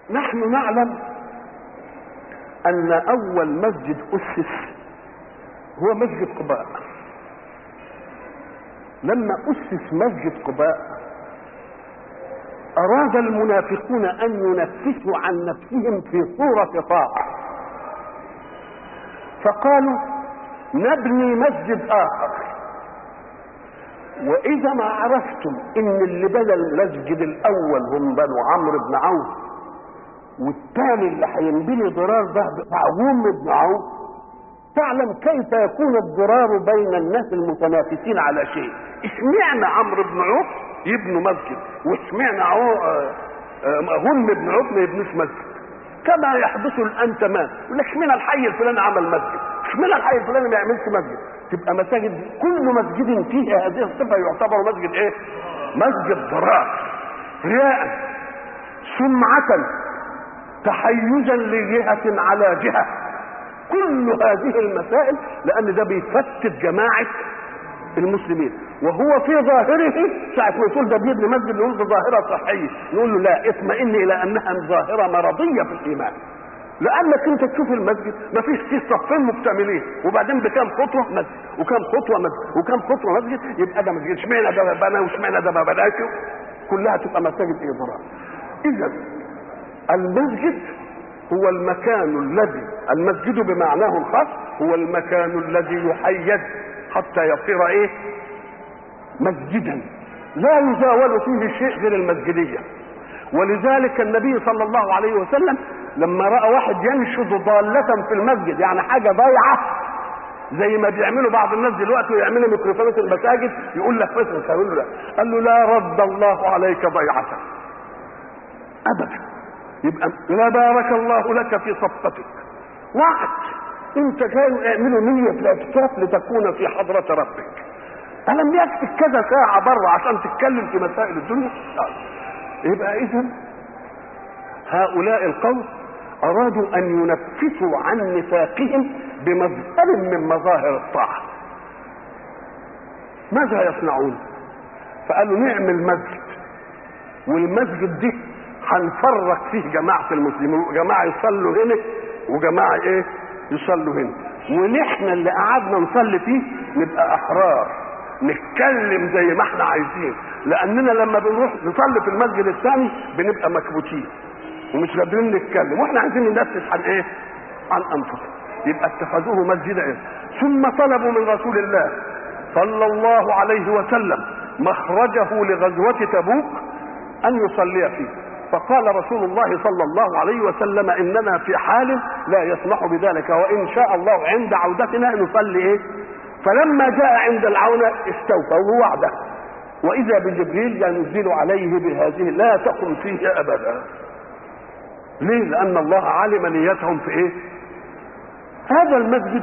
نحن نعلم ان اول مسجد اسس هو مسجد قباء لما اسس مسجد قباء اراد المنافقون ان ينفسوا عن نفسهم في صوره طاعه فقالوا نبني مسجد اخر واذا ما عرفتم ان اللي بنى المسجد الاول هم بنو عمرو بن عوف والثاني اللي هينبني ضرار ده بتاع غم بن عوف تعلم كيف يكون الضرار بين الناس المتنافسين على شيء اشمعنى عمرو بن عوف يبنوا مسجد واشمعنى غم بن عوف ما يبنوش مسجد كما يحدث الان تمام يقول لك اشمعنى الحي الفلاني عمل مسجد اشمعنى الحي الفلاني ما يعملش مسجد تبقى مساجد كل مسجد فيه هذه الصفه يعتبر مسجد ايه مسجد ضرار رياء سمعة تحيزا لجهة على جهة كل هذه المسائل لأن ده بيفتت جماعة المسلمين وهو في ظاهره ساعة ما يقول ده بيبني مسجد نقول ده ظاهرة صحية نقول له لا اطمئن إلى أنها ظاهرة مرضية في الإيمان لانك انت تشوف المسجد ما فيش فيه صفين مكتملين وبعدين بكام خطوه مسجد وكام خطوه مسجد وكام خطوه مسجد يبقى ده مسجد اشمعنى ده بنى واشمعنى ده ما بناش كلها تبقى مساجد ايه ضرار اذا المسجد هو المكان الذي المسجد بمعناه الخاص هو المكان الذي يحيد حتى يصير ايه مسجدا لا يزاول فيه شيء غير المسجديه ولذلك النبي صلى الله عليه وسلم لما راى واحد ينشد ضاله في المسجد يعني حاجه ضايعه زي ما بيعملوا بعض الناس دلوقتي ويعملوا ميكروفونات المساجد يقول لك مثلا يقول له لا قال له لا رد الله عليك ضيعتك ابدا يبقى لا بارك الله لك في صفقتك وقت انت كانوا اعملوا نية الاعتكاف لتكون في حضرة ربك ألم يكفك كذا ساعة بره عشان تتكلم في مسائل الدنيا؟ يبقى إذا هؤلاء القوم أرادوا أن ينفسوا عن نفاقهم بمظهر من مظاهر الطاعة ماذا يصنعون فقالوا نعمل مسجد والمسجد دي هنفرق فيه جماعة المسلمين جماعة يصلوا هنا وجماعة ايه يصلوا هنا ونحن اللي قعدنا نصلي فيه نبقى احرار نتكلم زي ما احنا عايزين لاننا لما بنروح نصلي في المسجد الثاني بنبقى مكبوتين ومش قادرين نتكلم واحنا عايزين ننفس عن ايه عن انفسنا يبقى اتخذوه مسجدا إيه؟ ثم طلبوا من رسول الله صلى الله عليه وسلم مخرجه لغزوة تبوك أن يصلي فيه فقال رسول الله صلى الله عليه وسلم إننا في حال لا يسمح بذلك وإن شاء الله عند عودتنا نصلي إيه فلما جاء عند العونة استوفوا وعده وإذا بجبريل ينزل عليه بهذه لا تقم فيه أبدا ليه لأن الله علم نيتهم في إيه هذا المسجد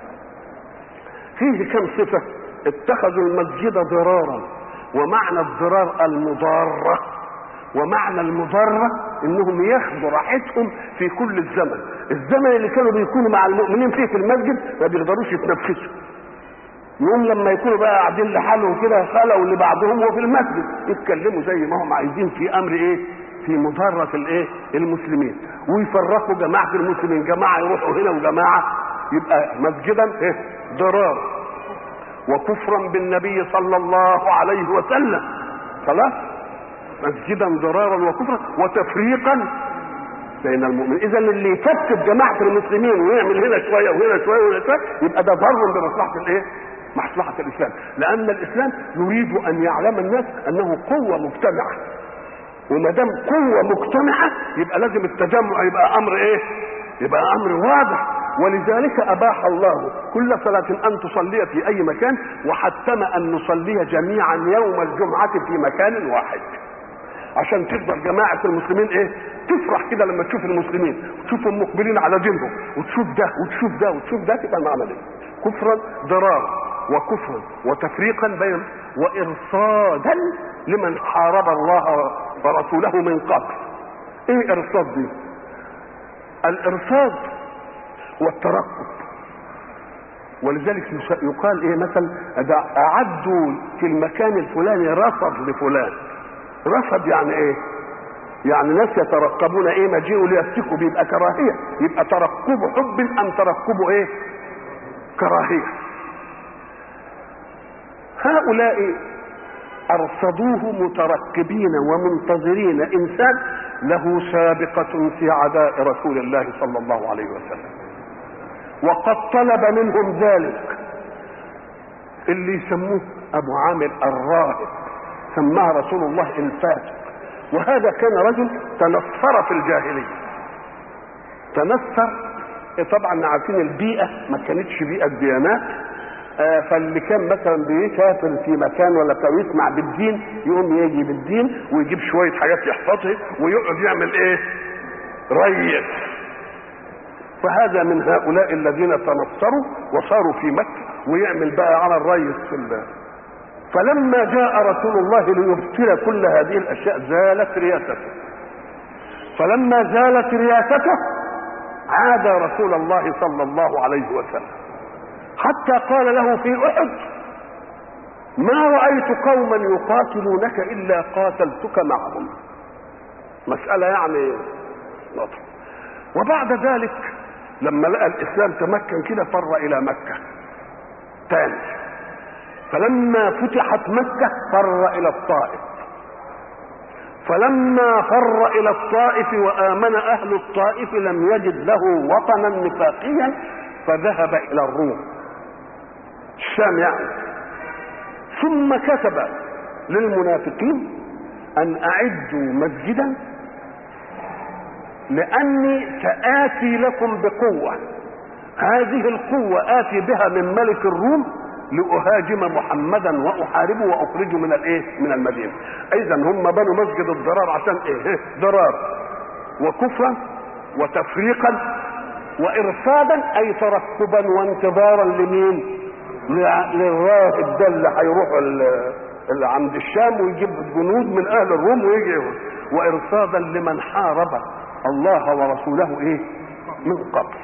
فيه كم صفة اتخذوا المسجد ضرارا ومعنى الضرار المضارة ومعنى المضرة انهم ياخدوا راحتهم في كل الزمن الزمن اللي كانوا بيكونوا مع المؤمنين فيه في المسجد ما بيقدروش يتنفسوا يوم لما يكونوا بقى قاعدين لحالهم كده خلوا لبعضهم وفي المسجد يتكلموا زي ما هم عايزين في امر ايه في مضرة الايه المسلمين ويفرقوا جماعة المسلمين جماعة يروحوا هنا وجماعة يبقى مسجدا ايه ضرار وكفرا بالنبي صلى الله عليه وسلم خلاص مسجدا ضرارا وكفرا وتفريقا بين المؤمنين اذا اللي يفتت جماعه المسلمين ويعمل هنا شويه وهنا شويه وهنا شويه يبقى ده ضر بمصلحه الايه مصلحه الاسلام لان الاسلام يريد ان يعلم الناس انه قوه مجتمعه وما دام قوه مجتمعه يبقى لازم التجمع يبقى امر ايه يبقى امر واضح ولذلك اباح الله كل صلاه ان تصلي في اي مكان وحتم ان نصلي جميعا يوم الجمعه في مكان واحد عشان تفضل جماعه المسلمين ايه تفرح كده لما تشوف المسلمين وتشوفهم مقبلين على دينهم وتشوف ده وتشوف ده وتشوف ده تبقى المعنى ايه كفرا ضرارا وكفرا وتفريقا بين وارصادا لمن حارب الله ورسوله من قبل ايه ارصاد دي الارصاد والترقب ولذلك يقال ايه مثلا اعدوا في المكان الفلاني رصد لفلان رصد يعني ايه يعني ناس يترقبون ايه مجيئه ليفتكوا بيبقى كراهيه يبقى ترقب حب ام ترقب ايه كراهيه هؤلاء ارصدوه مترقبين ومنتظرين انسان له سابقه في عداء رسول الله صلى الله عليه وسلم وقد طلب منهم ذلك اللي يسموه ابو عامر الراهب سماه رسول الله الفاسق وهذا كان رجل تنصر في الجاهليه تنصر طبعا عارفين البيئه ما كانتش بيئه ديانات آه فاللي كان مثلا بيسافر في مكان ولا كان يسمع بالدين يقوم يجي بالدين ويجيب شويه حاجات يحفظها ويقعد يعمل ايه؟ ريس فهذا من هؤلاء الذين تنصروا وصاروا في مكه ويعمل بقى على الريس في الله فلما جاء رسول الله ليبطل كل هذه الاشياء زالت رياسته فلما زالت رياسته عاد رسول الله صلى الله عليه وسلم حتى قال له في احد ما رايت قوما يقاتلونك الا قاتلتك معهم مساله يعني لطف وبعد ذلك لما لقى الاسلام تمكن كده فر الى مكه تاني فلما فتحت مكة فر إلى الطائف فلما فر إلى الطائف وآمن أهل الطائف لم يجد له وطنا نفاقيا فذهب إلى الروم الشام يعني ثم كتب للمنافقين أن أعدوا مسجدا لأني سآتي لكم بقوة هذه القوة آتي بها من ملك الروم لأهاجم محمدا وأحاربه وأخرجه من الإيه؟ من المدينة. إذا هم بنوا مسجد الضرار عشان إيه؟ ضرار وكفرا وتفريقا وإرصادا أي ترقبا وانتظارا لمين؟ للراهب ده اللي هيروح اللي عند الشام ويجيب جنود من أهل الروم ويجي وإرصادا لمن حارب الله ورسوله إيه؟ من قبل.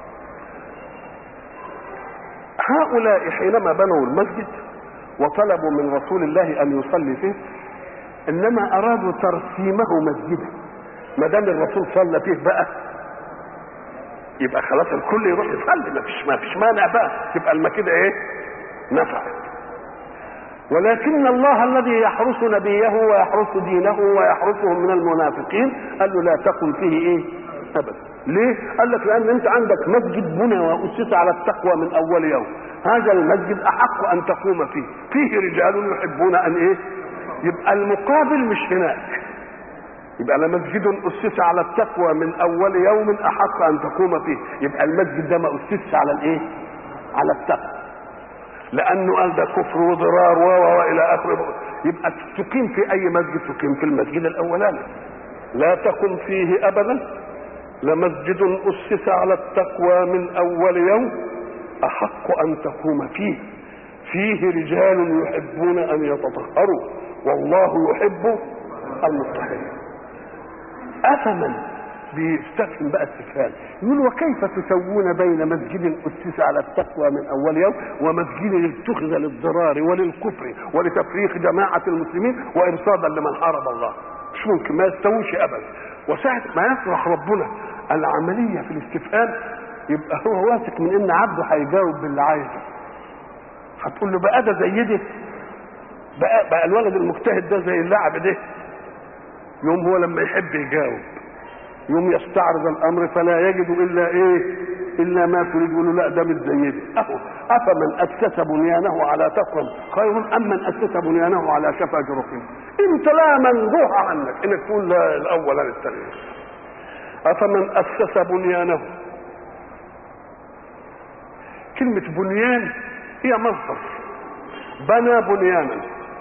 هؤلاء حينما بنوا المسجد وطلبوا من رسول الله ان يصلي فيه انما ارادوا ترسيمه مسجدا ما دام الرسول صلى فيه بقى يبقى خلاص الكل يروح يصلي ما فيش ما فيش مانع بقى تبقى المكيده ايه؟ نفعت ولكن الله الذي يحرس نبيه ويحرس دينه ويحرسهم من المنافقين قال له لا تقل فيه ايه؟ ابدا ليه؟ قال لك لان انت عندك مسجد بني واسس على التقوى من اول يوم هذا المسجد احق ان تقوم فيه فيه رجال يحبون ان ايه يبقى المقابل مش هناك يبقى لمسجد اسس على التقوى من اول يوم احق ان تقوم فيه يبقى المسجد ده ما اسسش على الايه على التقوى لانه قال ده كفر وضرار و والى اخره يبقى تقيم في اي مسجد تقيم في المسجد الاولاني لا تقم فيه ابدا لمسجد اسس على التقوى من اول يوم احق ان تقوم فيه فيه رجال يحبون ان يتطهروا والله يحب المطهرين افمن بيستفهم بقى استفهام يقول وكيف تسوون بين مسجد اسس على التقوى من اول يوم ومسجد اتخذ للضرار وللكفر ولتفريق جماعه المسلمين وارصادا لمن حارب الله مش ممكن ما يستويش ابدا وساعة ما يفرح ربنا العملية في الاستفهام يبقى هو واثق من ان عبده هيجاوب باللي عايزه هتقول له بقى ده زي ده بقى, بقى الولد المجتهد ده زي اللاعب ده يوم هو لما يحب يجاوب يوم يستعرض الامر فلا يجد الا ايه الا ما تريد يقول له لا ده مش زي ده اهو افمن اسس بنيانه على تقوى خير ام من اسس بنيانه على شفا جرف انت لا منزوح عنك انك تقول لا الاول عن الثاني افمن اسس بنيانه كلمة بنيان هي مصدر بنى بنيانا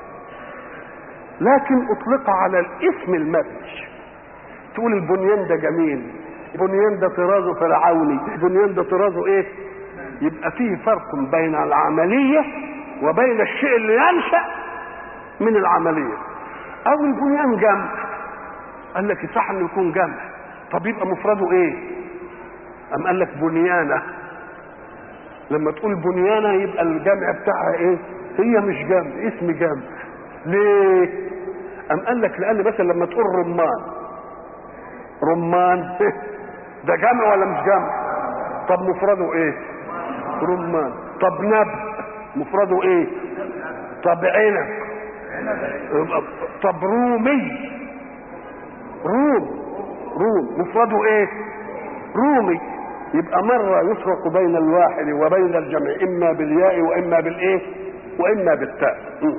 لكن اطلق على الاسم المبني تقول البنيان ده جميل البنيان ده طرازه فرعوني البنيان ده طرازه ايه يبقى فيه فرق بين العملية وبين الشيء اللي ينشأ من العملية او البنيان جمع قال لك صح انه يكون جمع طب يبقى مفرده ايه ام قال لك بنيانه لما تقول بنيانه يبقى الجمع بتاعها ايه هي مش جمع اسم جمع ليه ام قال لك لان مثلا لما تقول رمان رمان ده جمع ولا مش جمع طب مفرده ايه رمان طب نبق مفرده ايه طب عنب طب رومي روم روم مفرده ايه رومي يبقى مرة يفرق بين الواحد وبين الجمع إما بالياء وإما بالإيه وإما بالتاء م.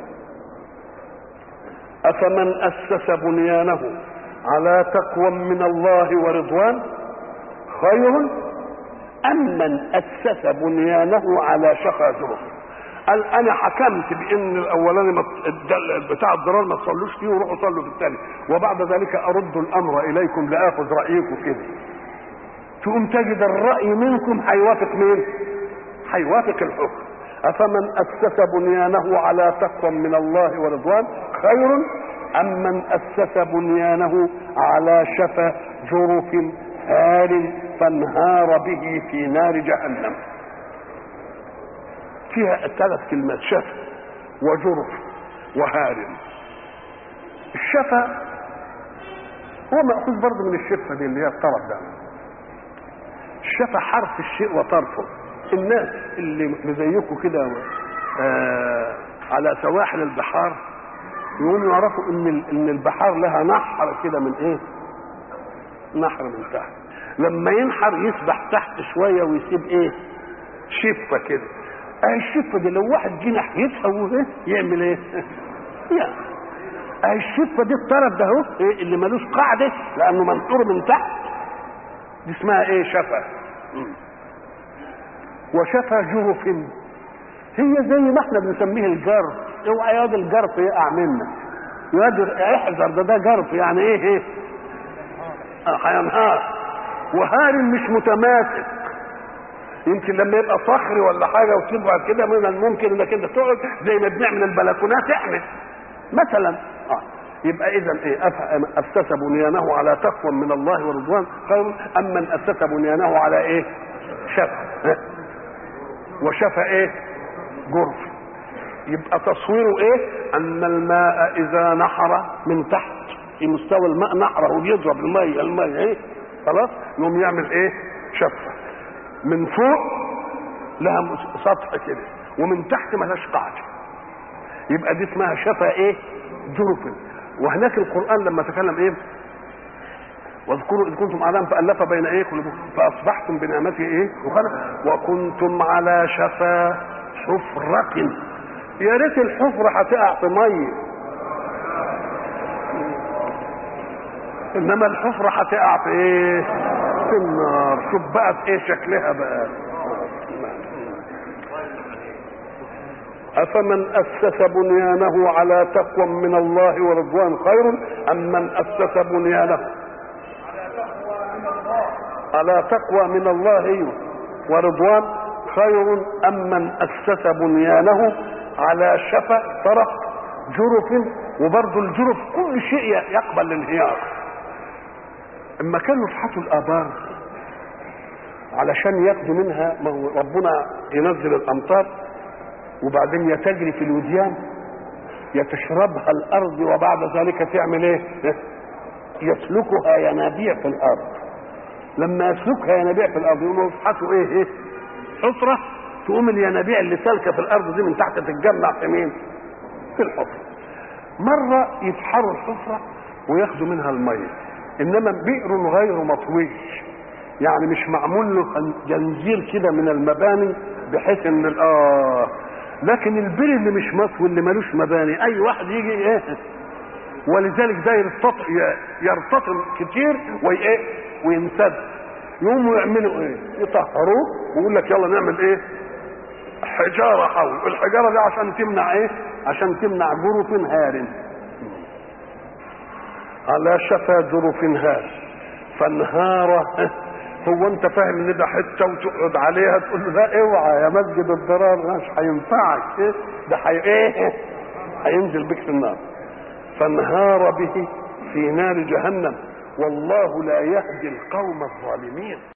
أفمن أسس بنيانه على تقوى من الله ورضوان خير أم من أسس بنيانه على شفا جرف قال أنا حكمت بأن الأولاني مت- الد- بتاع الضرار ما تصلوش فيه وروحوا صلوا في الثاني وبعد ذلك أرد الأمر إليكم لآخذ رأيكم كده تقوم تجد الرأي منكم هيوافق مين؟ هيوافق الحكم أفمن أسس بنيانه على تقوى من الله ورضوان خير أم من أسس بنيانه على شفا جرف هار فانهار به في نار جهنم فيها ثلاث كلمات شفا وجرف وهار الشفا هو مأخوذ برضه من الشفة دي اللي هي الطرف ده الشفا حرف الشيء وطرفه الناس اللي زيكم كده آه على سواحل البحار يقوموا يعرفوا ان ال- ان البحار لها نحر كده من ايه؟ نحر من تحت لما ينحر يسبح تحت شويه ويسيب ايه؟ شفه كده اهي الشفه دي لو واحد جه ناحيتها وإيه؟ يعمل ايه؟ يعني اهي الشفه دي الطرف ده اهو إيه؟ اللي ملوش قاعده لانه منحور من تحت دي اسمها ايه شفا مم. وشفا جرف هي زي ما احنا بنسميه الجرف اوعى ياض الجرف يقع منك ياض احذر ده ده جرف يعني ايه ايه آه، هينهار وهار مش متماسك يمكن لما يبقى صخري ولا حاجه وتبقى كده من الممكن انك انت تقعد زي ما بنعمل البلكونات تعمل مثلا اه يبقى اذا ايه أف- اسس بنيانه على تقوى من الله ورضوان خير ام من اسس بنيانه على ايه؟ شفا ها؟ وشفا ايه؟ جرف يبقى تصويره ايه؟ ان الماء اذا نحر من تحت في مستوى الماء نحره وبيضرب الماء الماء ايه؟ خلاص يقوم يعمل ايه؟ شفه من فوق لها مس- سطح كده ومن تحت ملهاش قاعده يبقى دي اسمها شفا ايه جرف وهناك القران لما تكلم ايه واذكروا اذ كنتم اعلام فالف بين ايه قلوبكم فاصبحتم بنعمته ايه وخلق وكنتم على شفا حفرة يا ريت الحفرة هتقع في مية انما الحفرة هتقع في ايه في النار شوف بقى في ايه شكلها بقى أفمن أسس بنيانه على تقوى من الله ورضوان خير أم من أسس بنيانه على تقوى من الله أيوه ورضوان خير أم من أسس بنيانه على شفا طرف جرف وبرضه الجرف كل شيء يقبل الانهيار اما كانوا يفحطوا الآبار علشان ياخدوا منها ما هو ربنا ينزل الأمطار وبعدين يتجري في الوديان يتشربها الارض وبعد ذلك تعمل ايه يسلكها ينابيع في الارض لما يسلكها ينابيع في الارض يقوموا يفحصوا ايه ايه حفره تقوم الينابيع اللي سالكه في الارض دي من تحت تتجمع في مين في الحفره مره يفحروا الحفره وياخدوا منها الميه انما بئر غير مطوي يعني مش معمول له جنزير كده من المباني بحيث ان ال- اه لكن البئر اللي مش مطوي اللي ملوش مباني اي واحد يجي ايه ولذلك ده يرتطم يرتطم كتير وايه وينسد يقوموا يعملوا ايه يطهروه ويقول لك يلا نعمل ايه حجاره حول الحجاره دي عشان تمنع ايه عشان تمنع جرف هار على شفا جرف هار فانهار هو انت فاهم ان ده حته وتقعد عليها تقول له لا اوعى يا مسجد الضرار مش هينفعك ايه ده حي ايه هينزل بك في النار فانهار به في نار جهنم والله لا يهدي القوم الظالمين